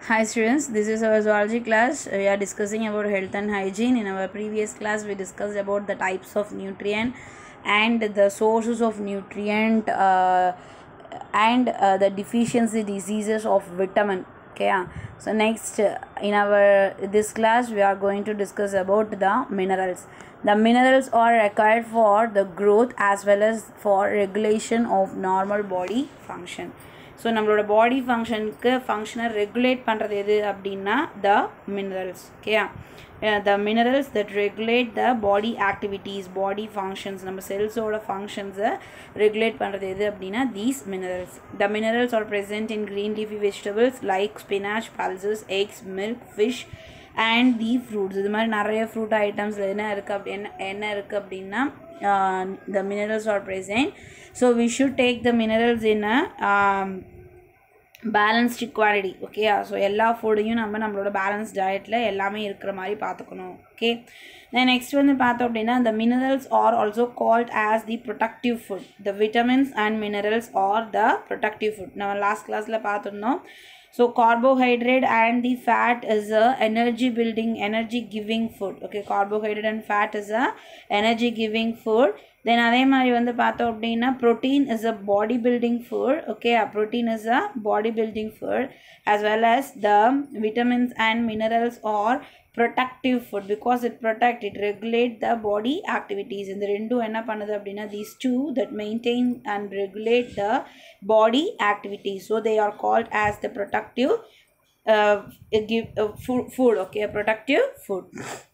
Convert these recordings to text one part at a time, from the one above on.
Hi students, this is our zoology class. We are discussing about health and hygiene. In our previous class, we discussed about the types of nutrient and the sources of nutrient uh, and uh, the deficiency diseases of vitamin. Okay, ah. so next uh, in our this class we are going to discuss about the minerals. The minerals are required for the growth as well as for regulation of normal body function. So நம்மளோட body ஃபங்க்ஷனுக்கு ஃபங்க்ஷனை regulate பண்ணுறது எது அப்படின்னா the minerals ஓகேயா the minerals that regulate the body activities body functions நம்ம செல்ஸோட ஃபங்க்ஷன்ஸை ரெகுலேட் பண்ணுறது எது அப்படின்னா these minerals the minerals are present in green leafy vegetables like spinach pulses eggs milk fish and the fruits இது மாதிரி நிறைய ஃப்ரூட் ஐட்டம்ஸில் என்ன இருக்குது அப்படி என்ன என்ன இருக்குது அப்படின்னா the minerals are present so we should take the minerals in a balanced quality okay so எல்லா ஃபுட்டையும் நம்ம நம்மளோட பேலன்ஸ் டயட்டில் எல்லாமே இருக்கிற மாதிரி பார்த்துக்கணும் ஓகே தென் நெக்ஸ்ட் வந்து பார்த்தோம் அப்படின்னா the minerals are also called as the productive food the vitamins and minerals are the productive food நம்ம லாஸ்ட் கிளாஸில் பார்த்துருந்தோம் so carbohydrate and the fat is a energy building energy giving food okay carbohydrate and fat is a energy giving food then அதே மாதிரி வந்து பார்த்தோம் அப்படின்னா protein is a body building food okay protein is a body building food as well as the vitamins and minerals are productive food because it protect it regulate the body activities இந்த ரெண்டும் என்ன பண்ணுது அப்படின்னா these two that maintain and regulate the body activities so they are called as the productive give food okay productive food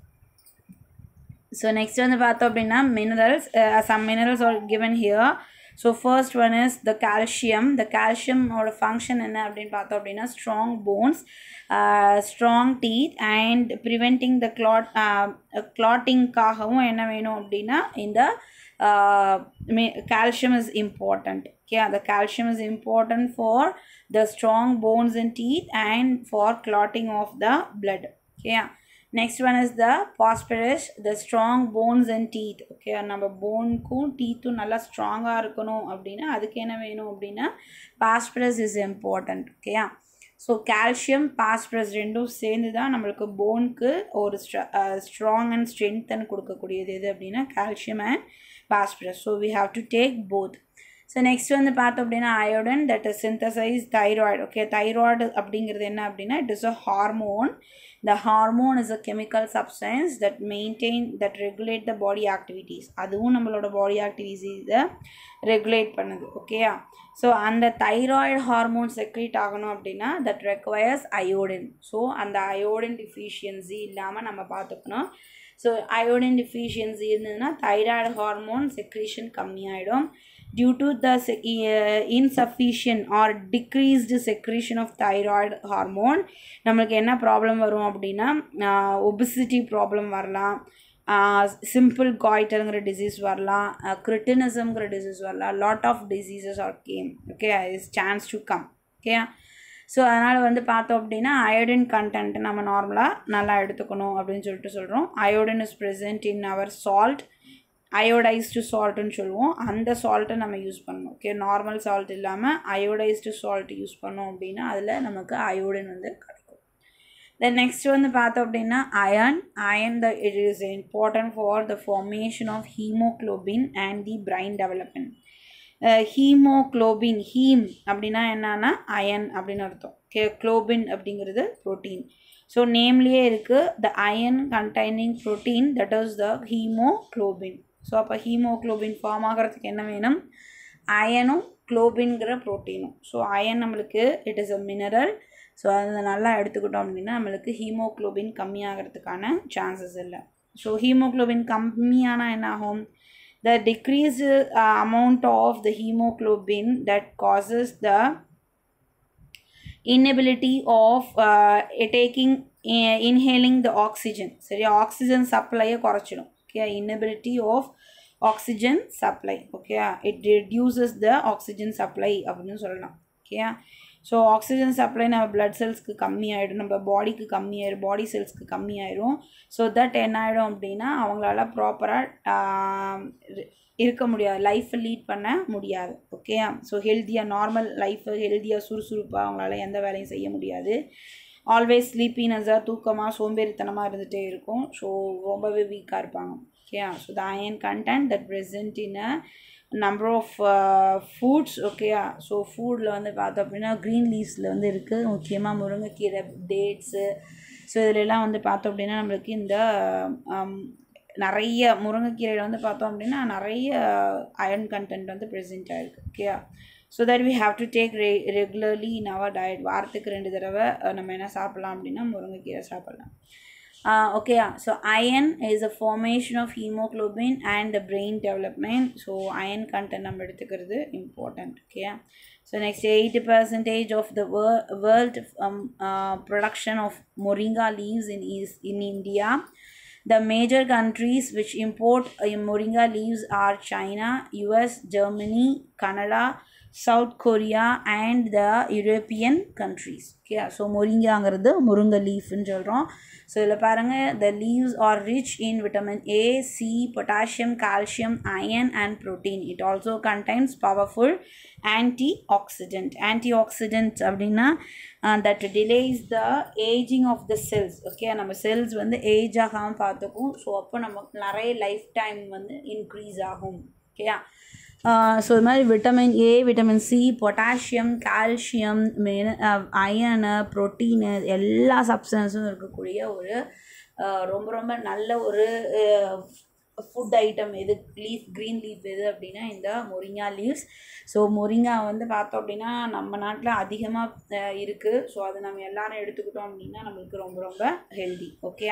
so next வந்து பார்த்தோம் அப்படின்னா minerals some minerals are given here so first one is the calcium the கால்சியமோட function என்ன அப்படின்னு பார்த்தோம் அப்படின்னா strong bones strong teeth and preventing the Claude கிளாட்டிங்காகவும் என்ன வேணும் அப்படின்னா இந்த calcium is important okay the calcium is important for the strong bones and teeth and for clotting of the blood okay next one is the phosphorus the strong bones and teeth okay நம்ம போனுக்கும் டீத்தும் நல்லா ஸ்ட்ராங்காக இருக்கணும் அப்படின்னா அதுக்கு என்ன வேணும் அப்படின்னா phosphorus is important ஓகேயா ஸோ கால்சியம் பாஸ்பரஸ் ரெண்டும் சேர்ந்து தான் நம்மளுக்கு போனுக்கு ஒரு ஸ்ட்ராங் அண்ட் ஸ்ட்ரென்த்தன் கொடுக்கக்கூடியது எது அப்படின்னா calcium and phosphorus so we have to take both so next வந்து பார்த்தோம் அப்படின்னா iodine that is synthesize thyroid okay thyroid அப்படிங்கிறது என்ன அப்படின்னா it is a hormone the hormone is a chemical substance that maintain that regulate the body activities அதுவும் நம்மளோட பாடி activities இதை regulate பண்ணுது ஓகேயா ஸோ அந்த தைராய்டு ஹார்மோன் செக்ரேட் ஆகணும் அப்படின்னா தட் ரெக்வயர்ஸ் அயோடின் ஸோ அந்த அயோடின் டிஃபிஷியன்சி இல்லாமல் நம்ம பார்த்துக்கணும் ஸோ அயோடின் டிஃபிஷியன்சி இருந்ததுன்னா தைராய்டு ஹார்மோன் செக்ரேஷன் கம்மியாயிடும் due to the insufficient or decreased secretion of thyroid hormone நம்மளுக்கு என்ன ப்ராப்ளம் வரும் அப்படின்னா ஒபிசிட்டி ப்ராப்ளம் வரலாம் சிம்பிள் காய்டருங்கிற டிசீஸ் வரலாம் கிரிட்டினிசம்ங்கிற டிசீஸ் வரலாம் lot of diseases are came okay is chance to come okay so அதனால் வந்து பார்த்தோம் அப்படின்னா அயோடின் கண்டென்ட் நம்ம நார்மலாக நல்லா எடுத்துக்கணும் அப்படின்னு சொல்லிட்டு சொல்கிறோம் iodine is present in our salt iodized சால்ட்டுன்னு சொல்லுவோம் அந்த சால்ட்டை நம்ம யூஸ் பண்ணணும் ஓகே நார்மல் சால்ட் இல்லாமல் அயோடைஸ்டு சால்ட் யூஸ் பண்ணோம் அப்படின்னா அதில் நமக்கு அயோடின் வந்து கிடைக்கும் தென் நெக்ஸ்ட் வந்து பார்த்தோம் அப்படின்னா iron iron the it is important for the formation of hemoglobin and the brain development hemoglobin heme அப்படின்னா என்னன்னா அயன் அப்படின்னு அர்த்தம் கே குளோபின் அப்படிங்கிறது ப்ரோட்டீன் ஸோ நேம்லேயே இருக்குது the iron containing protein that is the hemoglobin so அப்போ ஹீமோக்ளோபின் ஃபார்ம் ஆகிறதுக்கு என்ன வேணும் அயனும் குளோபின்கிற ப்ரோட்டீனும் ஸோ அயன் நம்மளுக்கு it is a mineral so அதை நல்லா எடுத்துக்கிட்டோம் அப்படின்னா நம்மளுக்கு ஹீமோக்ளோபின் கம்மியாகிறதுக்கான சான்சஸ் இல்லை ஸோ ஹீமோக்ளோபின் கம்மியானால் என்ன ஆகும் the decreased uh, amount of the hemoglobin that causes the inability of uh, taking uh, inhaling the oxygen சரியா ஆக்சிஜன் சப்ளையை குறைச்சிடும் okay inability of oxygen supply okay it reduces the oxygen supply அப்படின்னு சொல்லலாம் okay so oxygen supply நம்ம blood செல்ஸ்க்கு கம்மியாயிடும் நம்ம பாடிக்கு கம்மியாயிடும் பாடி செல்ஸ்க்கு கம்மியாயிடும் ஸோ தட் என்ன ஆகிடும் அப்படின்னா அவங்களால ப்ராப்பராக இருக்க முடியாது லைஃப்பை லீட் பண்ண முடியாது ஓகே ஸோ ஹெல்த்தியாக நார்மல் லைஃப்பை ஹெல்த்தியாக சுறுசுறுப்பாக அவங்களால எந்த வேலையும் செய்ய முடியாது ஆல்வேஸ் ஸ்லீப்பினஸாக தூக்கமாக சோம்பேறித்தனமாக இருந்துகிட்டே இருக்கும் ஸோ ரொம்பவே வீக்காக இருப்பாங்க okay so the iron content that present in a number of foods ஓகேயா ஸோ ஃபுட்டில் வந்து பார்த்தோம் அப்படின்னா க்ரீன் லீவ்ஸில் வந்து இருக்குது முக்கியமாக முருங்கைக்கீரை டேட்ஸு ஸோ இதிலெல்லாம் வந்து பார்த்தோம் அப்படின்னா நம்மளுக்கு இந்த நிறைய முருங்கைக்கீரையில் வந்து பார்த்தோம் அப்படின்னா நிறைய அயன் கண்டென்ட் வந்து ப்ரெசென்ட் ஆகிருக்கு ஓகேயா so that we have to take re regularly in our diet வாரத்துக்கு ரெண்டு தடவை நம்ம என்ன சாப்பிட்லாம் அப்படின்னா முருங்கைக்கீரை சாப்பிட்லாம் ஓகேயா so iron is a formation of hemoglobin and the brain development so iron content நம்ம எடுத்துக்கிறது இம்பார்ட்டண்ட் ஓகேயா so next eighty percentage of the world production of moringa leaves in is in India The major countries which import uh, moringa leaves are China, US, Germany, Canada, South Korea and the European countries. Okay so மொரிங்காங்கிறது முருங்கை லீஃப்னு சொல்கிறோம் so இதில் பாருங்கள் the leaves are rich in vitamin A C potassium calcium iron and protein it also contains powerful antioxidant antioxidant அப்படின்னா that delays the ageing of the cells okay நம்ம cells வந்து age ஆகாமல் பார்த்துக்கும் so அப்போ நமக்கு நிறைய life time வந்து increase ஆகும் ஓகேயா ஸோ இது மாதிரி vitamin A vitamin C potassium calcium மென அயனு ப்ரோட்டீனு எல்லா சப்ஸ்டன்ஸும் இருக்கக்கூடிய ஒரு ரொம்ப ரொம்ப நல்ல ஒரு ஃபுட் ஐட்டம் எது லீஃப் க்ரீன் லீஃப் எது அப்படின்னா இந்த மொரிங்கா லீவ்ஸ் ஸோ மொரிங்கா வந்து பார்த்தோம் அப்படின்னா நம்ம நாட்டில் அதிகமாக இருக்குது ஸோ அதை நம்ம எல்லாரும் எடுத்துக்கிட்டோம் அப்படின்னா நம்மளுக்கு ரொம்ப ரொம்ப ஹெல்தி ஓகே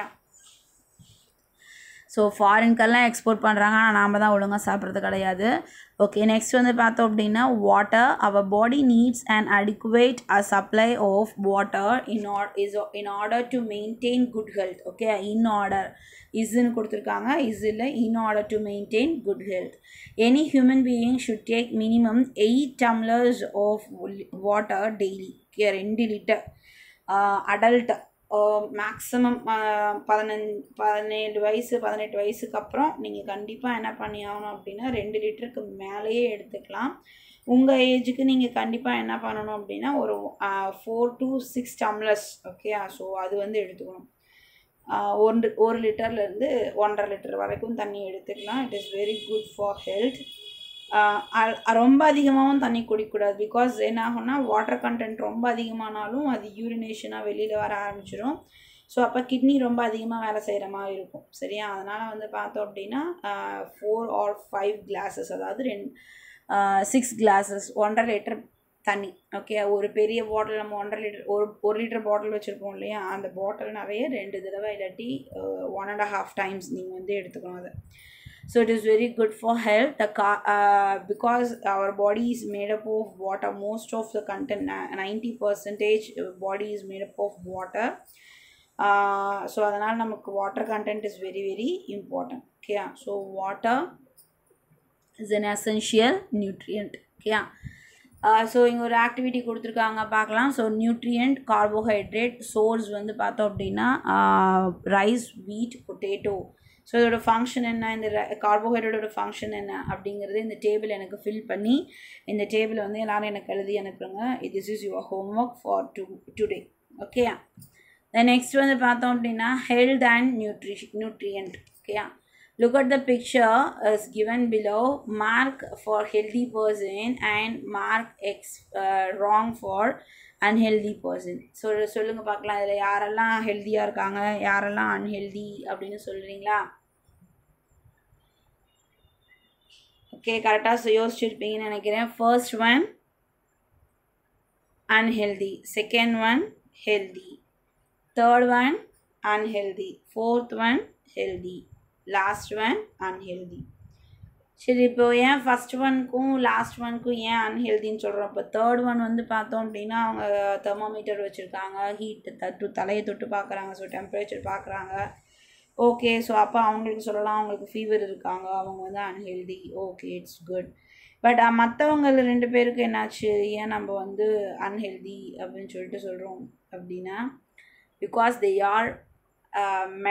ஸோ ஃபாரின்கெல்லாம் எக்ஸ்போர்ட் பண்ணுறாங்க ஆனால் நாம் தான் ஒழுங்காக சாப்பிட்றது கிடையாது ஓகே நெக்ஸ்ட் வந்து பார்த்தோம் அப்படின்னா water our body needs and adequate a supply of water in or is in order to maintain good health okay in order இஸ்ன்னு கொடுத்துருக்காங்க இஸ்ஸில் in order to maintain good health any human being should take minimum eight tumblers of water daily okay ரெண்டு litre adult maximum பதினஞ்சு பதினேழு வயசு பதினெட்டு வயசுக்கு அப்புறம் நீங்கள் கண்டிப்பாக என்ன பண்ணி ஆகணும் அப்படின்னா ரெண்டு லிட்டருக்கு மேலேயே எடுத்துக்கலாம் உங்கள் ஏஜுக்கு நீங்கள் கண்டிப்பாக என்ன பண்ணணும் அப்படின்னா ஒரு four to six tumblers okay so அது வந்து எடுத்துக்கணும் ஒன்று ஒரு லிட்டர்லேருந்து ஒன்றரை லிட்டர் வரைக்கும் தண்ணி எடுத்துக்கலாம் it is very good for health ரொம்ப அதிகமாகவும் தண்ணி குடிக்கக்கூடாது பிகாஸ் என்ன ஆகும்னா வாட்டர் கண்டென்ட் ரொம்ப அதிகமானாலும் அது யூரினேஷனாக வெளியில் வர ஆரம்பிச்சிடும் ஸோ அப்போ கிட்னி ரொம்ப அதிகமாக வேலை செய்கிற மாதிரி இருக்கும் சரியா அதனால் வந்து பார்த்தோம் அப்படின்னா ஃபோர் ஆர் ஃபைவ் கிளாஸஸ் அதாவது ரெண்டு சிக்ஸ் கிளாஸஸ் ஒன்றரை லிட்டர் தண்ணி ஓகே ஒரு பெரிய பாட்டில் நம்ம ஒன்றரை லிட்டர் ஒரு ஒரு லிட்டர் பாட்டில் வச்சுருப்போம் இல்லையா அந்த பாட்டில் நிறைய ரெண்டு தடவை இல்லாட்டி ஒன் அண்ட் ஹாஃப் டைம்ஸ் நீங்கள் வந்து எடுத்துக்கணும் அதை so it is very good for health the car uh, because our body is made up of water most of the content 90 percentage body is made up of water so அதனால் நமக்கு water content is very very important okay so water is an essential nutrient okay so இங்கே ஒரு activity கொடுத்துருக்காங்க பார்க்கலாம் so nutrient carbohydrate source வந்து பார்த்தோம் அப்படின்னா rice வீட் பொட்டேட்டோ ஸோ இதோட ஃபங்க்ஷன் என்ன இந்த கார்போஹைட்ரேட்டோட ஃபங்க்ஷன் என்ன அப்படிங்கிறது இந்த டேபிள் எனக்கு ஃபில் பண்ணி இந்த டேபிள் வந்து எல்லோரும் எனக்கு எழுதி அனுப்புங்க this is your homework for to today okay next வந்து பார்த்தோம் அப்படின்னா health and nutri nutrient okay look at the picture is given below mark for healthy person and mark X wrong for unhealthy person so சொல்லுங்கள் பார்க்கலாம் இதில் யாரெல்லாம் ஹெல்த்தியாக இருக்காங்க யாரெல்லாம் அன்ஹெல்தி அப்படின்னு சொல்கிறீங்களா ஓகே கரெக்டாக யோசிச்சிருப்பீங்கன்னு நினைக்கிறேன் first one unhealthy second one healthy third one unhealthy fourth one healthy last one unhealthy சரி இப்போ ஏன் ஃபஸ்ட் ஒனுக்கும் லாஸ்ட் ஒனுக்கும் ஏன் அன்ஹெல்தின்னு சொல்கிறோம் இப்போ தேர்ட் ஒன் வந்து பார்த்தோம் அப்படின்னா அவங்க தெர்மோமீட்டர் வச்சுருக்காங்க ஹீட் தட்டு தலையை தொட்டு பார்க்குறாங்க ஸோ டெம்பரேச்சர் பார்க்குறாங்க ஓகே ஸோ அப்போ அவங்களுக்கு சொல்லலாம் அவங்களுக்கு ஃபீவர் இருக்காங்க அவங்க வந்து unhealthy okay it's good but மற்றவங்க ரெண்டு பேருக்கு என்னாச்சு ஏன் நம்ம வந்து அன்ஹெல்தி அப்படின்னு சொல்லிட்டு சொல்கிறோம் அப்படின்னா because they are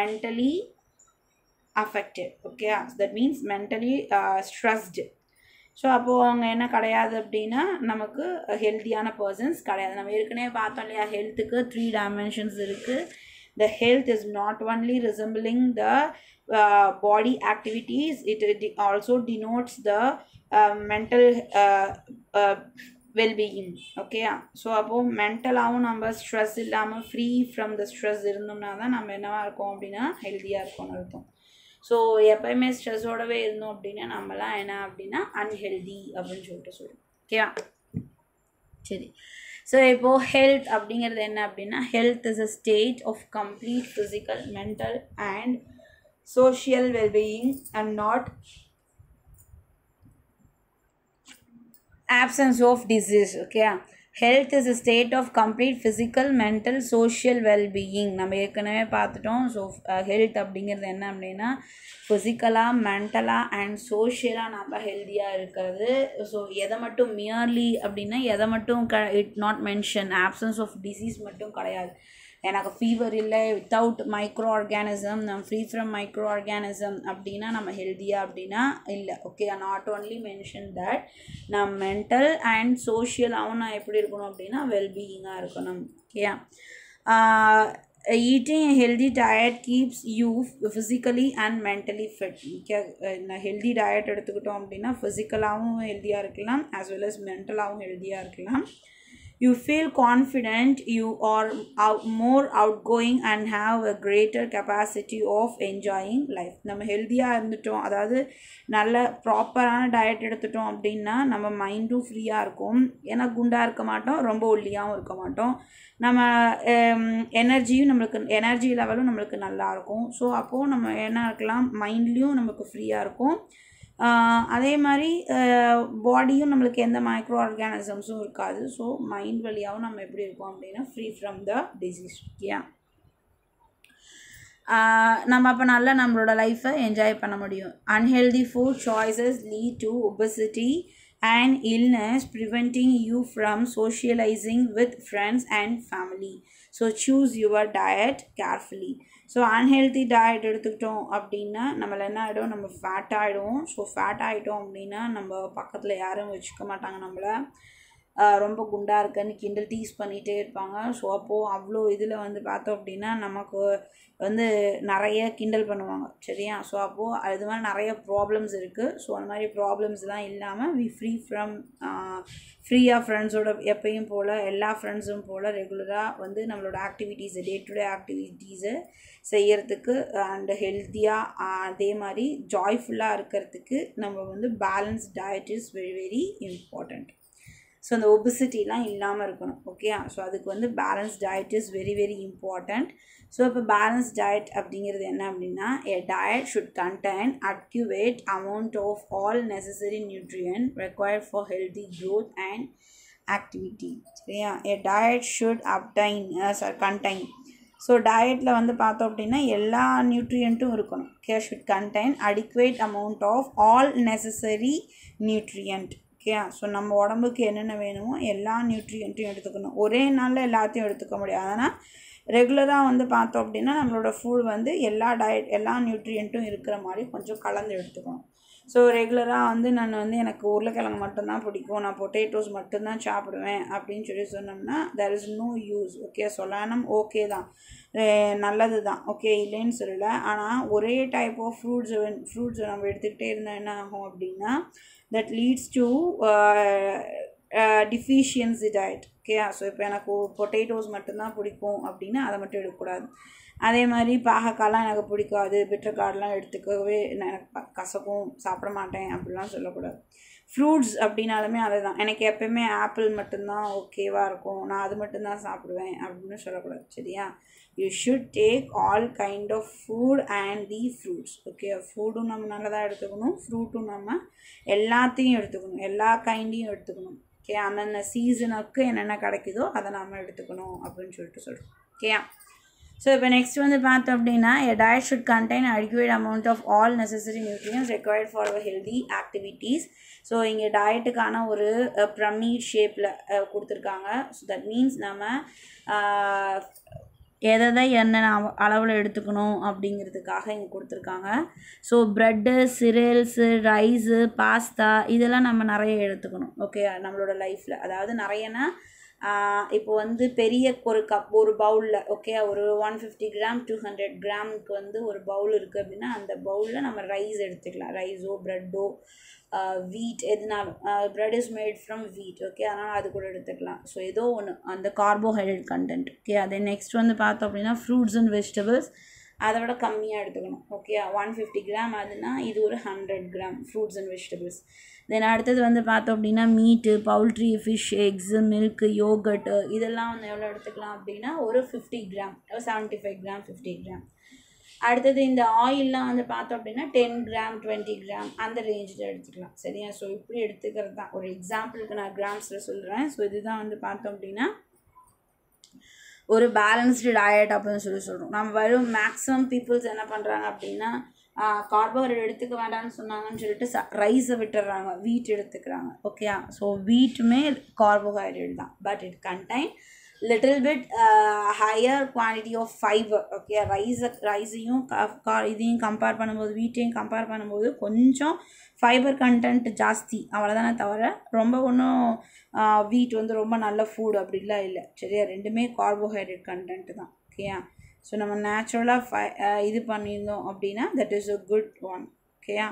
mentally affected okay so that means mentally uh, stressed so அப்போது அவங்க என்ன கிடையாது அப்படின்னா நமக்கு ஹெல்த்தியான பர்சன்ஸ் கிடையாது நம்ம ஏற்கனவே பார்த்தோம் இல்லையா ஹெல்த்துக்கு த்ரீ டைமென்ஷன்ஸ் இருக்குது the health is not only resembling the body activities it also denotes the mental wellbeing ஓகேயா ஸோ அப்போது மென்டலாகவும் நம்ம ஸ்ட்ரெஸ் இல்லாமல் ஃப்ரீ ஃப்ரம் த ஸ்ட்ரெஸ் இருந்தோம்னா தான் நம்ம என்னவா இருக்கோம் அப்படின்னா ஹெல்த்தியாக இருக்கோம்னு அர்த்தம் ஸோ எப்பயுமே ஸ்ட்ரெஸ்ஸோடவே இருந்தோம் அப்படின்னா நம்மலாம் என்ன அப்படின்னா அன்ஹெல்தி அப்படின்னு சொல்லிட்டு சொல்லுவோம் ஓகேவா சரி ஸோ இப்போது ஹெல்த் அப்படிங்கிறது என்ன அப்படின்னா health is a state of complete physical mental and social wellbeing and not absence of disease okay health is a state of complete physical mental social well-being நம்ம ஏற்கனவே பார்த்துட்டோம் ஸோ ஹெல்த் அப்படிங்கிறது என்ன அப்படின்னா ஃபிசிக்கலாக மென்டலாக அண்ட் சோஷியலாக நம்ம ஹெல்த்தியாக இருக்கிறது ஸோ எதை மட்டும் மியர்லி அப்படின்னா எதை மட்டும் க it not mention absence of disease மட்டும் கிடையாது எனக்கு ஃபீவர் இல்லை without microorganism free from microorganism நம்ம ஹெல்த்தியாக அப்படின்னா இல்லை okay not only mention that நான் மென்டல் அண்ட் சோஷியலாகவும் நான் எப்படி இருக்கணும் அப்படின்னா வெல்பீயிங்காக இருக்கணும் ஓகேயா eating healthy diet keeps you physically and mentally fit okay நான் ஹெல்தி டயட் எடுத்துக்கிட்டோம் அப்படின்னா ஃபிசிக்கலாகவும் ஹெல்த்தியாக இருக்கலாம் ஆஸ் வெல் அஸ் மென்டலாகவும் ஹெல்த்தியாக இருக்கலாம் you feel confident you are out, more outgoing and have a greater capacity of enjoying life நம்ம ஹெல்த்தியாக இருந்துட்டோம் அதாவது நல்ல ப்ராப்பரான டயட் எடுத்துட்டோம் அப்படின்னா நம்ம மைண்டும் ஃப்ரீயாக இருக்கும் ஏன்னா குண்டாக இருக்க மாட்டோம் ரொம்ப ஒல்லியாகவும் இருக்க மாட்டோம் நம்ம எனர்ஜியும் நம்மளுக்கு எனர்ஜி லெவலும் நம்மளுக்கு நல்லா இருக்கும் ஸோ அப்போது நம்ம என்ன இருக்கலாம் மைண்ட்லேயும் நமக்கு ஃப்ரீயாக இருக்கும் அதே மாதிரி பாடியும் நம்மளுக்கு எந்த மைக்ரோ ஆர்கானிசம்ஸும் இருக்காது ஸோ மைண்ட் வழியாகவும் நம்ம எப்படி இருக்கோம் அப்படின்னா ஃப்ரீ ஃப்ரம் த டிசீஸ் ஓகேயா நம்ம அப்போ நல்லா நம்மளோட லைஃப்பை என்ஜாய் பண்ண முடியும் unhealthy food choices lead to obesity and illness preventing you from socialising with friends and family so choose your diet carefully so unhealthy diet எடுத்துக்கிட்டோம் அப்படின்னா நம்மள என்ன ஆகிடும் நம்ம ஃபேட் ஆகிடும் ஸோ ஃபேட் ஆகிட்டோம் அப்படின்னா நம்ம பக்கத்தில் யாரும் வச்சுக்க மாட்டாங்க நம்மளை ரொம்ப குண்டாக இருக்குன்னு கிண்டல் டீஸ் பண்ணிகிட்டே இருப்பாங்க ஸோ அப்போது அவ்வளோ இதில் வந்து பார்த்தோம் அப்படின்னா நமக்கு வந்து நிறைய கிண்டல் பண்ணுவாங்க சரியா ஸோ அப்போது அது மாதிரி நிறைய ப்ராப்ளம்ஸ் இருக்குது ஸோ அந்த மாதிரி ப்ராப்ளம்ஸ்லாம் இல்லாமல் வி ஃப்ரீ ஃப்ரம் ஃப்ரீயாக ஃப்ரெண்ட்ஸோட எப்பயும் போல் எல்லா ஃப்ரெண்ட்ஸும் போல் ரெகுலராக வந்து நம்மளோட ஆக்டிவிட்டீஸை டே டு டே ஆக்டிவிட்டீஸை செய்யறதுக்கு அண்ட் ஹெல்த்தியாக அதே மாதிரி ஜாய்ஃபுல்லாக இருக்கிறதுக்கு நம்ம வந்து balance diet is very very important so அந்த ஒபிசிட்டிலாம் இல்லாமல் இருக்கணும் ஓகே ஸோ அதுக்கு வந்து balance diet is very very important so இப்போ பேலன்ஸ் டயட் அப்படிங்கிறது என்ன அப்படின்னா a diet should contain adequate amount of all necessary nutrient required for healthy growth and activity சரியா a diet should obtain sir contain so டயட்டில் வந்து பார்த்தோம் அப்படின்னா எல்லா நியூட்ரியண்ட்டும் இருக்கணும் கே should contain adequate amount of all necessary nutrient okay so நம்ம உடம்புக்கு என்னென்ன வேணுமோ எல்லா நியூட்ரியண்ட்டையும் எடுத்துக்கணும் ஒரே நாளில் எல்லாத்தையும் எடுத்துக்க முடியாது ஆனால் ரெகுலராக வந்து பார்த்தோம் அப்படின்னா நம்மளோட ஃபுட் வந்து எல்லா டயட் எல்லா நியூட்ரியண்ட்டும் இருக்கிற மாதிரி கொஞ்சம் கலந்து எடுத்துக்கணும் ஸோ ரெகுலராக வந்து நான் வந்து எனக்கு உருளைக்கிழங்கு மட்டும்தான் பிடிக்கும் நான் பொட்டேட்டோஸ் மட்டும்தான் சாப்பிடுவேன் அப்படின்னு சொல்லி சொன்னோம்னா there is no use okay சொல்லணும் ஓகே தான் நல்லது தான் ஓகே இல்லைன்னு சொல்லலை ஆனால் ஒரே டைப் ஆஃப் ஃப்ரூட்ஸ் ஃப்ரூட்ஸை நம்ம எடுத்துக்கிட்டே இருந்தால் என்ன ஆகும் அப்படின்னா that leads to deficiency diet okay so இப்போ எனக்கு பொட்டேட்டோஸ் மட்டும்தான் பிடிக்கும் அப்படின்னா அதை மட்டும் எடுக்கக்கூடாது அதே மாதிரி பாகக்காலாம் எனக்கு பிடிக்காது பிட்டர்கார்டெலாம் எடுத்துக்கவே எனக்கு கசக்கும் சாப்பிட மாட்டேன் அப்படிலாம் சொல்லக்கூடாது ஃப்ரூட்ஸ் அப்படின்னாலுமே அதுதான் எனக்கு எப்போயுமே ஆப்பிள் மட்டும்தான் ஓகேவாக இருக்கும் நான் அது மட்டும்தான் சாப்பிடுவேன் அப்படின்னு சொல்லக்கூடாது சரியா you should take all kind of food and the fruits okay ஃபுட்டும் நம்ம நல்லதாக எடுத்துக்கணும் ஃப்ரூட்டும் நம்ம எல்லாத்தையும் எடுத்துக்கணும் எல்லா கைண்டையும் எடுத்துக்கணும் ஓகே அந்தந்த சீசனுக்கு என்னென்ன கிடைக்குதோ அதை நம்ம எடுத்துக்கணும் அப்படின்னு சொல்லிட்டு சொல்கிறோம் ஓகேயா ஸோ இப்போ நெக்ஸ்ட் வந்து பார்த்தோம் அப்படின்னா a diet should contain adequate amount of all necessary nutrients required for our healthy activities so இங்கே டயட்டுக்கான ஒரு ப்ரமீட் ஷேப்பில் கொடுத்துருக்காங்க ஸோ தட் மீன்ஸ் நம்ம எதை எதை என்னென்ன அளவில் எடுத்துக்கணும் அப்படிங்கிறதுக்காக இங்கே கொடுத்துருக்காங்க so bread cereals rice pasta இதெல்லாம் நம்ம நிறைய எடுத்துக்கணும் ஓகே நம்மளோட லைஃப்பில் அதாவது நிறையனா இப்போ வந்து பெரிய ஒரு கப் ஒரு பவுலில் ஓகே ஒரு one fifty gram two hundred கிராமுக்கு வந்து ஒரு பவுல் இருக்குது அப்படின்னா அந்த பவுலில் நம்ம ரைஸ் எடுத்துக்கலாம் ரைஸோ ப்ரெட்டோ வீட் எதுனாலும் bread is made from wheat okay அதனால் அது கூட எடுத்துக்கலாம் ஸோ ஏதோ ஒன்று அந்த கார்போஹைட்ரேட் கண்டென்ட் ஓகே அதே நெக்ஸ்ட் வந்து பார்த்தோம் அப்படின்னா ஃப்ரூட்ஸ் அண்ட் வெஜிடபிள்ஸ் அதை விட கம்மியாக எடுத்துக்கணும் ஓகே ஒன் ஃபிஃப்டி கிராம் அதுனா இது ஒரு hundred gram fruits and vegetables then அடுத்தது வந்து பார்த்தோம் அப்படின்னா meat poultry fish eggs milk yogurt இதெல்லாம் வந்து எவ்வளோ எடுத்துக்கலாம் அப்படின்னா ஒரு fifty gram seventy five gram fifty gram அடுத்தது இந்த ஆயிலெலாம் வந்து பார்த்தோம் அப்படின்னா டென் கிராம் டுவெண்ட்டி கிராம் அந்த ரேஞ்சில் எடுத்துக்கலாம் சரியா ஸோ இப்படி எடுத்துக்கிறது தான் ஒரு எக்ஸாம்பிளுக்கு நான் கிராம்ஸில் சொல்கிறேன் ஸோ இதுதான் வந்து பார்த்தோம் அப்படின்னா ஒரு பேலன்ஸ்டு டயட் அப்படின்னு சொல்லி சொல்கிறோம் நம்ம வெறும் மேக்ஸிமம் பீப்புள்ஸ் என்ன பண்ணுறாங்க அப்படின்னா கார்போஹைட்ரேட் எடுத்துக்க வேண்டாம்னு சொன்னாங்கன்னு சொல்லிட்டு ச ரைஸை விட்டுறாங்க வீட் எடுத்துக்கிறாங்க ஓகேயா ஸோ வீட்டுமே கார்போஹைட்ரேட் தான் but it contain little bit higher quantity of fibre okay ரைஸை ரைஸையும் இதையும் கம்பேர் பண்ணும்போது வீட்டையும் கம்பேர் பண்ணும்போது கொஞ்சம் ஃபைபர் கண்டென்ட் ஜாஸ்தி அவ்வளோதானே தவிர ரொம்ப ஒன்றும் வீட் வந்து ரொம்ப நல்ல ஃபுட் அப்படிலாம் இல்லை சரியா ரெண்டுமே கார்போஹைட்ரேட் கண்டென்ட் தான் ஓகேயா ஸோ நம்ம நேச்சுரலாக ஃபை இது பண்ணியிருந்தோம் அப்படின்னா that is a good one ஓகேயா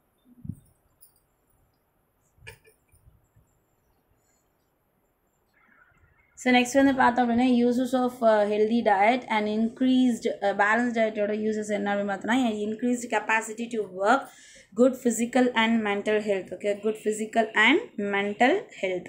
ஸோ நெக்ஸ்ட் வந்து பார்த்தோம் அப்படின்னா uses of healthy diet and increased balance டயட்டோட யூசஸ் என்ன அப்படின்னு பார்த்தோன்னா increased capacity to work good physical and mental health okay good physical and mental health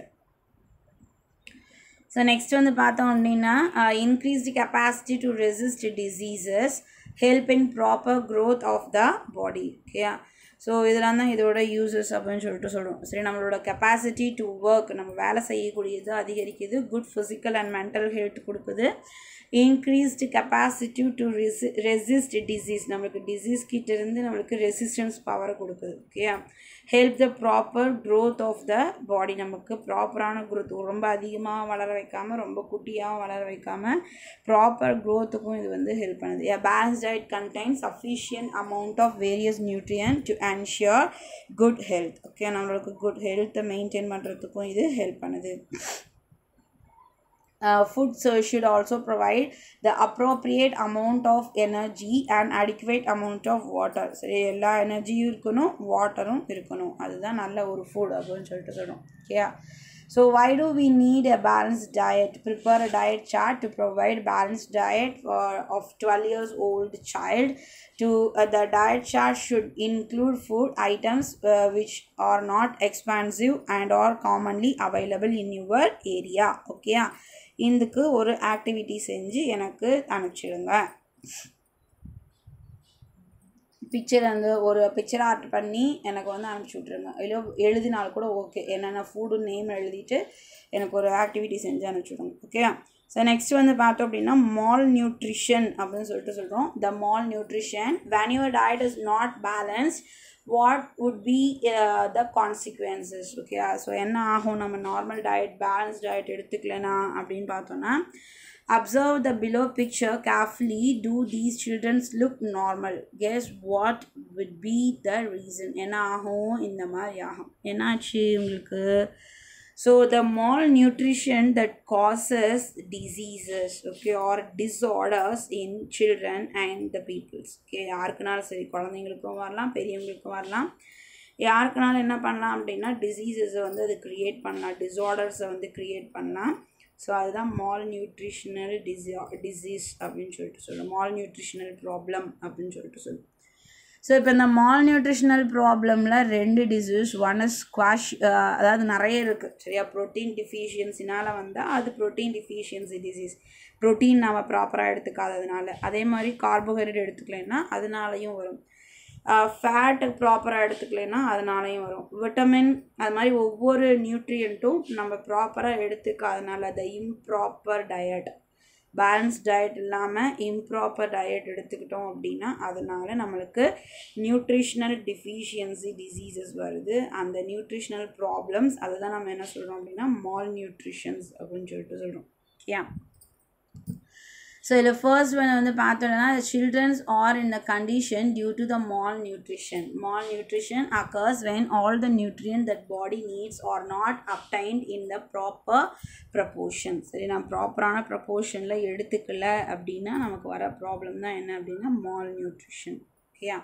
so next வந்து பார்த்தோம் அப்படின்னா increased capacity to resist diseases help in proper growth of the body ஓகேயா so இதெல்லாம் தான் இதோட யூசஸ் அப்படின்னு சொல்லிட்டு சொல்கிறோம் சரி நம்மளோட கெப்பாசிட்டி டு ஒர்க் நம்ம வேலை செய்யக்கூடியது அதிகரிக்குது good physical and mental health கொடுக்குது இன்க்ரீஸ்டு கெப்பாசிட்டி டு ரெசி ரெசிஸ்ட் டிசீஸ் நம்மளுக்கு டிசீஸ் கிட்டேருந்து நம்மளுக்கு ரெசிஸ்டன்ஸ் பவரை கொடுக்குது ஓகேயா help the proper growth of the body நமக்கு ப்ராப்பரான க்ரோத் ரொம்ப அதிகமாக வளர வைக்காமல் ரொம்ப குட்டியாக வளர வைக்காமல் ப்ராப்பர் க்ரோத்துக்கும் இது வந்து ஹெல்ப் பண்ணுது a balance diet contain sufficient amount of various nutrient to ensure good health okay நம்மளுக்கு குட் ஹெல்த்தை மெயின்டைன் பண்ணுறதுக்கும் இது ஹெல்ப் பண்ணுது uh, food so should also provide the appropriate amount of energy and adequate amount of water சரி எல்லா எனர்ஜியும் இருக்கணும் வாட்டரும் இருக்கணும் அதுதான் நல்ல ஒரு ஃபுட் அப்படின்னு சொல்லிட்டு சொல்கிறோம் ஓகேயா So why do we need a balanced diet? Prepare a diet chart to provide balanced diet for of 12 years old child. To uh, the diet chart should include food items uh, which are not expensive and are commonly available in your area. Okay. இதுக்கு ஒரு activity செஞ்சு எனக்கு அனுப்பிச்சிடுங்க picture வந்து ஒரு picture art பண்ணி எனக்கு வந்து அனுப்பிச்சி விட்ருங்க இல்லை எழுதினால் கூட ஓகே என்னென்ன ஃபுட்டு நேம் எழுதிட்டு எனக்கு ஒரு ஆக்டிவிட்டி செஞ்சு அனுப்பிச்சி விடுங்க ஓகே ஸோ நெக்ஸ்ட் வந்து பார்த்தோம் அப்படின்னா மால் நியூட்ரிஷன் அப்படின்னு சொல்லிட்டு சொல்கிறோம் the malnutrition when your diet is not balance what would be the consequences okay so என்ன ஆகும் நம்ம நார்மல் டயட் பேலன்ஸ் டயட் எடுத்துக்கலனா அப்படின்னு பார்த்தோன்னா Observe the below picture carefully. Do these children look normal? Guess what would be the reason? என்ன ஆகும் இந்த மாதிரி ஆகும் என்னாச்சு உங்களுக்கு so the malnutrition that causes diseases okay or disorders in children and the peoples okay யாருக்குனாலும் சரி குழந்தைங்களுக்கும் வரலாம் பெரியவங்களுக்கும் வரலாம் யாருக்குனாலும் என்ன பண்ணலாம் அப்படின்னா டிசீசஸை வந்து அது க்ரியேட் பண்ணலாம் டிஸார்டர்ஸை வந்து க்ரியேட் பண்ணலாம் ஸோ அதுதான் மால் நியூட்ரிஷனல் டிசி டிசீஸ் அப்படின்னு சொல்லிட்டு சொல்லுவோம் மால் நியூட்ரிஷனல் ப்ராப்ளம் அப்படின்னு சொல்லிட்டு சொல்லுவோம் ஸோ இப்போ இந்த மால் நியூட்ரிஷனல் ப்ராப்ளமில் ரெண்டு டிசீஸ் ஒன் இஸ் ஸ்குவாஷ் அதாவது நிறைய இருக்குது சரியா ப்ரோட்டீன் டிஃபிஷியன்சினால் வந்தால் அது ப்ரோட்டீன் டிஃபிஷியன்சி டிசீஸ் ப்ரோட்டீன் நம்ம ப்ராப்பராக எடுத்துக்காததுனால அதே மாதிரி கார்போஹைட்ரேட் எடுத்துக்கலைன்னா அதனாலையும் வரும் ஃபேட்டு ப்ராப்பராக எடுத்துக்கலைன்னா அதனாலையும் வரும் விட்டமின் அது மாதிரி ஒவ்வொரு நியூட்ரியண்ட்டும் நம்ம ப்ராப்பராக எடுத்துக்காதனால the improper diet balance diet இல்லாமல் இம்ப்ராப்பர் டயட் எடுத்துக்கிட்டோம் அப்படின்னா அதனால் நம்மளுக்கு நியூட்ரிஷ்னல் டிஃபிஷியன்சி டிசீசஸ் வருது அந்த நியூட்ரிஷ்னல் ப்ராப்ளம்ஸ் அதை தான் நம்ம என்ன சொல்கிறோம் அப்படின்னா மால் நியூட்ரிஷன்ஸ் அப்படின்னு சொல்லிட்டு சொல்கிறோம் ஓகே ஸோ இதில் ஃபர்ஸ்ட் ஒன் வந்து பார்த்தோம்னா childrens are in the condition due to the malnutrition malnutrition occurs when all the nutrient that body needs are not obtained in the proper proportion சரி நான் ப்ராப்பரான ப்ரப்போர்ஷனில் எடுத்துக்கல அப்படின்னா நமக்கு வர ப்ராப்ளம் தான் என்ன அப்படின்னா மால் நியூட்ரிஷன் ஓகேயா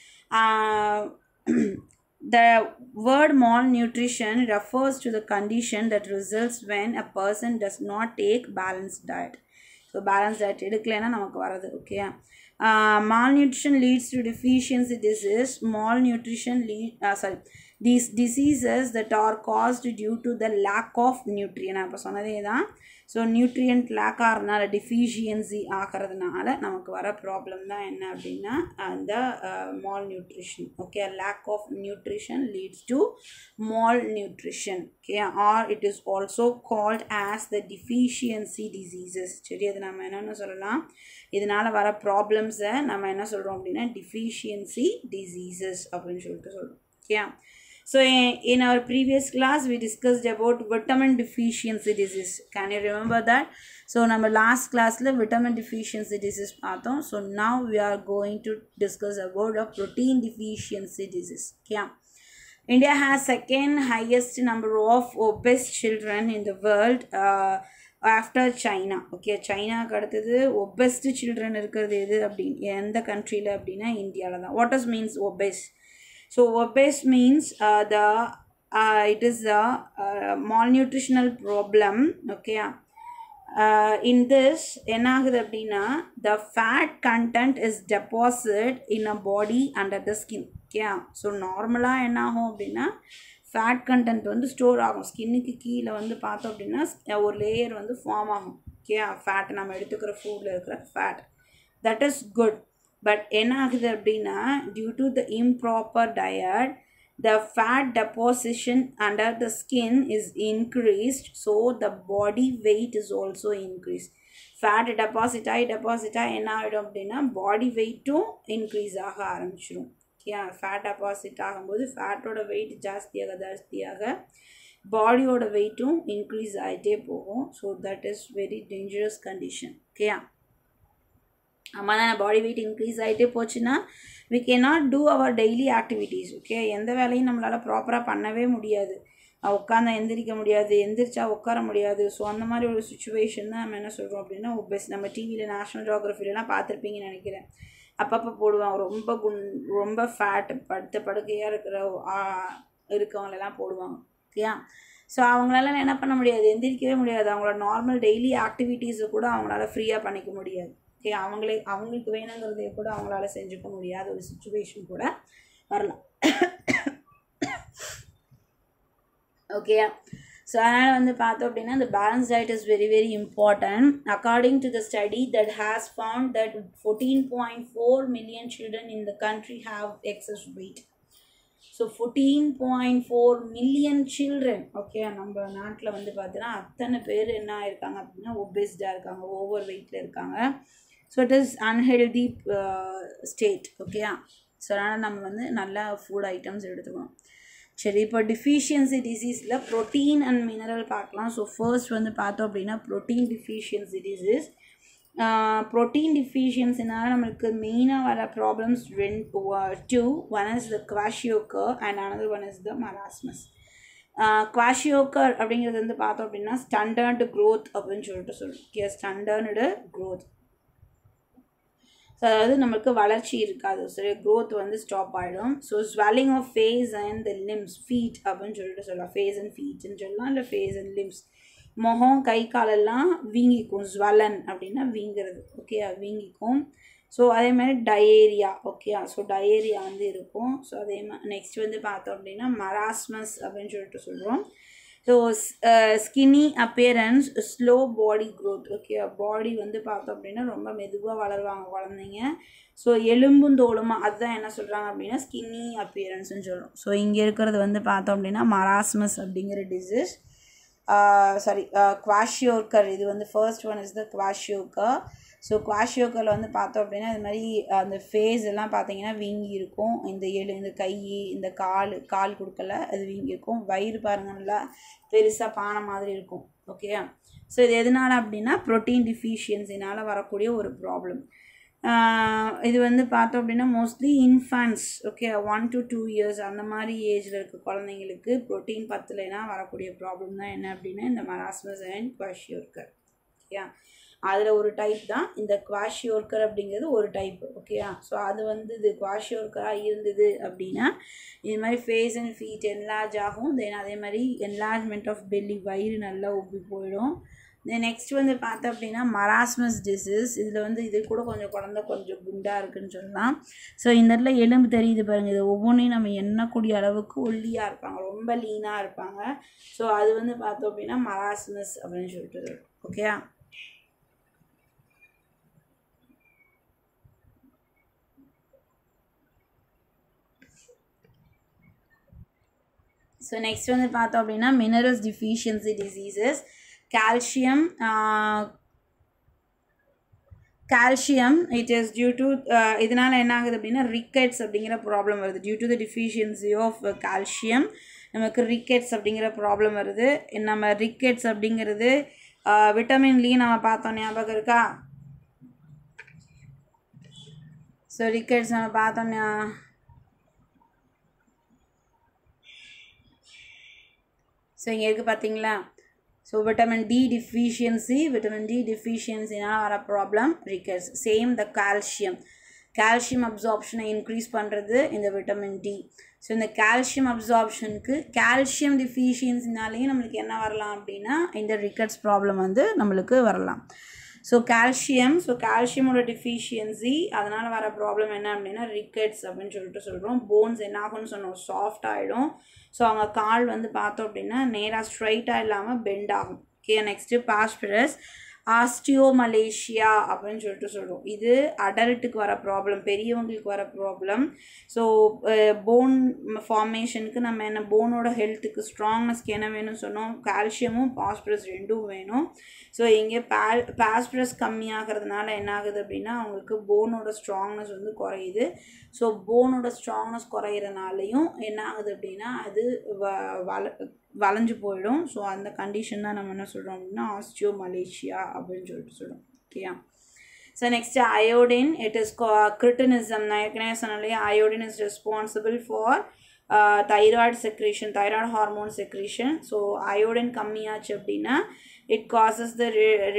The word malnutrition refers to the condition that results when a person does not take balanced diet. So balance diet எடுக்கலைன்னா நமக்கு வரது okay malnutrition leads to deficiency disease malnutrition lead sorry these diseases that are caused due to the lack of nutrient நான் இப்போ சொன்னதே தான் so nutrient lakh ஆகிறதுனால deficiency ஆகிறதுனால நமக்கு வர ப்ராப்ளம் தான் என்ன அப்படின்னா அந்த malnutrition okay lack of nutrition leads to malnutrition okay or it is also called as the deficiency diseases சரி அது நம்ம என்னென்னு சொல்லலாம் இதனால் வர ப்ராப்ளம்ஸை நம்ம என்ன சொல்கிறோம் அப்படின்னா டிஃபிஷியன்சி டிசீசஸ் அப்படின்னு சொல்லிட்டு சொல்கிறோம் okay So in, in our previous class we discussed about vitamin deficiency disease. Can you remember that? So நம்ம last classல vitamin deficiency disease பார்த்தோம். So now we are going to discuss about a protein deficiency disease. Yeah. India has second highest number of obese children in the world uh, after China okay சைனாக்கு அடுத்தது obese children இருக்கிறது எது அப்படின்னு எந்த கண்ட்ரியில் அப்படின்னா இந்தியாவில் தான் what is means obese So obese means uh, the uh, it is a uh, malnutritional problem. Okay. Uh, in this என்ன ஆகுது அப்படின்னா the fat content is deposited in a body under the skin okay so நார்மலாக என்ன ஆகும் அப்படின்னா fat content வந்து store ஆகும் ஸ்கின்னுக்கு கீழே வந்து பார்த்தோம் அப்படின்னா ஒரு லேயர் வந்து ஃபார்ம் ஆகும் ஓகே ஃபேட் நம்ம எடுத்துக்கிற ஃபுட்டில் இருக்கிற fat that is good but என்ன ஆகுது அப்படின்னா due to the improper diet the fat deposition under the skin is increased so the body weight is also increase fat deposit ஆகி டெபாசிட் ஆகி என்ன ஆகிடும் அப்படின்னா பாடி வெயிட்டும் இன்க்ரீஸ் ஆக ஆரம்பிச்சிடும் ஓகே ஃபேட் டெபாசிட் ஆகும்போது ஃபேட்டோட வெயிட் ஜாஸ்தியாக ஜாஸ்தியாக பாடியோட வெயிட்டும் இன்க்ரீஸ் ஆகிட்டே போகும் so that is very dangerous condition ஓகேயா ஆமாம் தான் பாடி வெயிட் இன்க்ரீஸ் ஆகிட்டே போச்சுன்னா we can not do our daily activities okay எந்த வேலையும் நம்மளால் ப்ராப்பராக பண்ணவே முடியாது உட்காந்து எந்திரிக்க முடியாது எந்திரிச்சா உட்கார முடியாது ஸோ அந்த மாதிரி ஒரு சுச்சுவேஷன் தான் நம்ம என்ன சொல்கிறோம் அப்படின்னா பெஸ்ட் நம்ம டிவியில் நேஷ்னல் ஜியோகிராஃபிலலாம் பார்த்துருப்பீங்கன்னு நினைக்கிறேன் அப்பப்போ போடுவாங்க ரொம்ப குண் ரொம்ப ஃபேட் படுத்த படுக்கையாக இருக்கிற இருக்கவங்களெல்லாம் போடுவாங்க ஓகேயா ஸோ அவங்களால என்ன பண்ண முடியாது எந்திரிக்கவே முடியாது அவங்களோட நார்மல் டெய்லி ஆக்டிவிட்டீஸை கூட அவங்களால ஃப்ரீயாக பண்ணிக்க முடியாது ஓகே அவங்களே அவங்களுக்கு வேணுங்கிறதைய கூட அவங்களால செஞ்சுக்க முடியாத ஒரு சுச்சுவேஷன் கூட வரலாம் ஓகே ஸோ அதனால் வந்து பார்த்தோம் அப்படின்னா இந்த balance diet is very very important according to the study that has found that fourteen point four million children in the country have excess weight so fourteen point four million children okay நம்ம நாட்டில் வந்து பார்த்தீங்கன்னா அத்தனை பேர் என்ன ஆயிருக்காங்க அப்படின்னா ஒபேஸ்டாக இருக்காங்க ஓவர் வெயிட்டில் இருக்காங்க so it is unhealthy state ஓகேயா ஸோ அதனால் நம்ம வந்து நல்ல ஃபுட் ஐட்டம்ஸ் எடுத்துக்கணும் சரி இப்போ டிஃபிஷியன்சி டிசீஸில் ப்ரோட்டீன் அண்ட் மினரல் பார்க்கலாம் ஸோ ஃபர்ஸ்ட் வந்து பார்த்தோம் அப்படின்னா ப்ரோட்டீன் டிஃபிஷியன்சி டிசீஸ் ப்ரோட்டீன் டிஃபிஷியன்சினால நம்மளுக்கு மெயினாக வர ப்ராப்ளம்ஸ் ரெண்டு two one is the kwashiorkor and another one is the marasmus kwashiorkor அப்படிங்கிறது வந்து பார்த்தோம் அப்படின்னா ஸ்டண்டர்டு க்ரோத் அப்படின்னு சொல்லிட்டு சொல்லுவோம் ஸ்டண்டர்டு க்ரோத் ஸோ அதாவது நம்மளுக்கு வளர்ச்சி இருக்காது சரி க்ரோத் வந்து ஸ்டாப் ஆகிடும் so swelling of face and the limbs feet அப்படின்னு சொல்லிட்டு சொல்லலாம் ஃபேஸ் அண்ட் ஃபீட்னு சொல்லலாம் இல்லை ஃபேஸ் அண்ட் லிம்ஸ் முகம் கை காலெல்லாம் வீங்கிக்கும் ஸ்வலன் அப்படின்னா வீங்கிறது ஓகே வீங்கிக்கும் ஸோ அதே மாதிரி டயேரியா ஓகே ஸோ டயேரியா வந்து இருக்கும் ஸோ அதே மாதிரி நெக்ஸ்ட் வந்து பார்த்தோம் அப்படின்னா மராஸ்மஸ் அப்படின்னு சொல்லிட்டு சொல்கிறோம் so skinny appearance slow body growth okay body வந்து பார்த்தோம் அப்படின்னா ரொம்ப மெதுவாக வளருவாங்க குழந்தைங்க ஸோ எலும்பும் தோலுமா அதுதான் என்ன சொல்கிறாங்க அப்படின்னா ஸ்கின்னி அப்பியரன்ஸ்னு சொல்கிறோம் ஸோ இங்கே இருக்கிறது வந்து பார்த்தோம் அப்படின்னா மராஸ்மஸ் அப்படிங்கிற டிசீஸ் சாரி குவாஷியோக்கர் இது வந்து first one is the kwashiorkor so குவாஷியோக்கரில் வந்து பார்த்தோம் அப்படின்னா இது மாதிரி அந்த ஃபேஸ் எல்லாம் பார்த்தீங்கன்னா வீங்கி இருக்கும் இந்த எலு இந்த கை இந்த கால் கால் கொடுக்கல அது வீங்கி இருக்கும் வயிறு பாருங்க நல்லா பெருசாக பானை மாதிரி இருக்கும் ஓகே ஸோ இது எதனால் அப்படின்னா ப்ரோட்டீன் டிஃபிஷியன்சினால் வரக்கூடிய ஒரு ப்ராப்ளம் இது வந்து பார்த்தோம் அப்படின்னா mostly infants okay one to two years அந்த மாதிரி ஏஜில் இருக்க குழந்தைங்களுக்கு ப்ரோட்டீன் பத்தலைனா வரக்கூடிய ப்ராப்ளம் தான் என்ன அப்படின்னா இந்த மராஸ்மஸ் அண்ட் குவாஷியோர்கர் ஓகேயா அதில் ஒரு டைப் தான் இந்த குவாஷியோர்கர் அப்படிங்கிறது ஒரு டைப் ஓகேயா ஸோ அது வந்து இது குவாஷியோர்கராக இருந்தது அப்படின்னா இது மாதிரி ஃபேஸ் அண்ட் ஃபீட் என்லார்ஜ் ஆகும் தென் அதே மாதிரி என்லார்ஜ்மெண்ட் ஆஃப் பெல்லி வயிறு நல்லா உப்பி போயிடும் தென் நெக்ஸ்ட் வந்து பார்த்தோம் அப்படின்னா மராஸ்மஸ் டிசீஸ் இதில் வந்து இது கூட கொஞ்சம் குழந்த கொஞ்சம் குண்டாக இருக்குன்னு சொல்லலாம் ஸோ இந்த இடத்துல எலும்பு தெரியுது பாருங்கள் இது ஒவ்வொன்றையும் நம்ம எண்ணக்கூடிய அளவுக்கு ஒல்லியாக இருப்பாங்க ரொம்ப லீனாக இருப்பாங்க ஸோ அது வந்து பார்த்தோம் அப்படின்னா மராஸ்மஸ் அப்படின்னு சொல்லிட்டு ஓகேயா ஸோ நெக்ஸ்ட் வந்து பார்த்தோம் அப்படின்னா minerals deficiency diseases calcium calcium it is due to இதனால் என்ன ஆகுது அப்படின்னா ரிக்கெட்ஸ் அப்படிங்கிற ப்ராப்ளம் வருது due to the deficiency of calcium நமக்கு ரிக்கெட்ஸ் அப்படிங்கிற ப்ராப்ளம் வருது நம்ம ரிக்கெட்ஸ் அப்படிங்கிறது விட்டமின்லேயும் நம்ம பார்த்தோம் ஞாபகம் இருக்கா ஸோ ரிக்கெட்ஸ் நம்ம பார்த்தோம் ஸோ இங்கே இருக்குது பார்த்தீங்களா so vitamin D deficiency vitamin D டிஃபிஷியன்சினால் வர problem rickets same the calcium calcium அப்சார்ப்ஷனை இன்க்ரீஸ் பண்ணுறது இந்த விட்டமின் டி ஸோ இந்த கால்சியம் அப்சார்ப்ஷனுக்கு கால்சியம் டிஃபிஷியன்சினாலேயும் நம்மளுக்கு என்ன வரலாம் அப்படின்னா இந்த ரிக்கட்ஸ் ப்ராப்ளம் வந்து நம்மளுக்கு வரலாம் ஸோ கால்சியம் ஸோ கால்சியமோட டிஃபிஷியன்சி அதனால் வர ப்ராப்ளம் என்ன அப்படின்னா ரிக்கெட்ஸ் அப்படின்னு சொல்லிட்டு சொல்கிறோம் போன்ஸ் என்ன ஆகும்னு சொன்னோம் சாஃப்ட் ஆகிடும் ஸோ அவங்க கால் வந்து பார்த்தோம் அப்படின்னா நேராக ஸ்ட்ரைட்டாக இல்லாமல் பெண்ட் ஆகும் ஓகே நெக்ஸ்ட்டு பாஸ்பரஸ் ஆஸ்டியோமலேஷியா அப்படின்னு சொல்லிட்டு சொல்கிறோம் இது அடல்ட்டுக்கு வர ப்ராப்ளம் பெரியவங்களுக்கு வர ப்ராப்ளம் ஸோ போன் ஃபார்மேஷனுக்கு நம்ம என்ன போனோட ஹெல்த்துக்கு ஸ்ட்ராங்னஸ்க்கு என்ன வேணும்னு சொன்னோம் கால்சியமும் பாஸ்பரஸ் ரெண்டும் வேணும் ஸோ இங்கே பால் பாஸ்பரஸ் கம்மியாகிறதுனால என்ன ஆகுது அப்படின்னா அவங்களுக்கு போனோட ஸ்ட்ராங்னஸ் வந்து குறையுது ஸோ போனோட ஸ்ட்ராங்னஸ் குறையிறனாலையும் என்ன ஆகுது அப்படின்னா அது வ வள வளைஞ்சு போயிடும் ஸோ அந்த கண்டிஷன் தான் நம்ம என்ன சொல்கிறோம் அப்படின்னா ஆஸ்டியோ மலேசியா அப்படின்னு சொல்லிட்டு சொல்கிறோம் ஓகேயா so next iodine it is cretinism நான் ஏற்கனவே சொன்னாலே iodine is responsible for thyroid secretion thyroid hormone secretion so iodine கம்மியாச்சு அப்படின்னா it causes the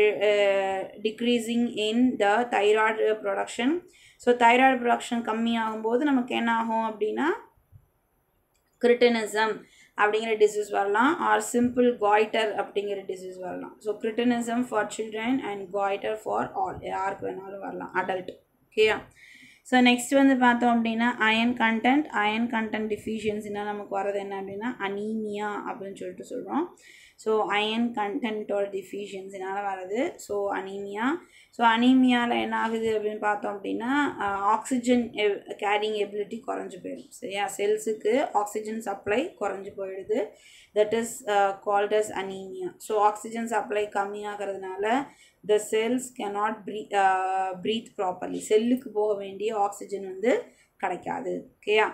decreasing in the thyroid production so thyroid production கம்மியாகும்போது நமக்கு என்ன ஆகும் அப்படின்னா கிரிட்டனிசம் அப்படிங்கிற டிசீஸ் வரலாம் ஆர் சிம்பிள் காய்டர் அப்படிங்கிற டிசீஸ் வரலாம் so cretinism for children and goitre for all யாருக்கு வேணாலும் வரலாம் அடல்ட் ஓகேயா ஸோ நெக்ஸ்ட் வந்து பார்த்தோம் அப்படின்னா அயன் கண்டென்ட் அயன் கண்டென்ட் டிஃபிஷியன்சினா நமக்கு வரது என்ன அப்படின்னா அனீமியா அப்படின்னு சொல்லிட்டு சொல்கிறோம் ஸோ அயன் கண்டென்ட்டோட டிஃபிஷியன்சினால் வருது ஸோ அனீமியா ஸோ அனீமியாவில் என்ன ஆகுது அப்படின்னு பார்த்தோம் அப்படின்னா ஆக்சிஜன் கேரிங் எபிலிட்டி குறைஞ்சி போயிடும் சரியா செல்ஸுக்கு ஆக்சிஜன் சப்ளை குறைஞ்சி போயிடுது that is called as anaemia so oxygen supply கம்மியாகிறதுனால த செல்ஸ் கேனாட் ப்ரீ ப்ரீத் ப்ராப்பர்லி செல்லுக்கு போக வேண்டிய ஆக்சிஜன் வந்து கிடைக்காது ஓகேயா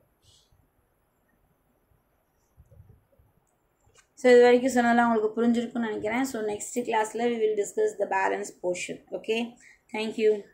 ஸோ இது வரைக்கும் சொன்னதெல்லாம் உங்களுக்கு புரிஞ்சிருக்குன்னு நினைக்கிறேன் ஸோ நெக்ஸ்ட் கிளாஸில் we will discuss the balance portion okay thank you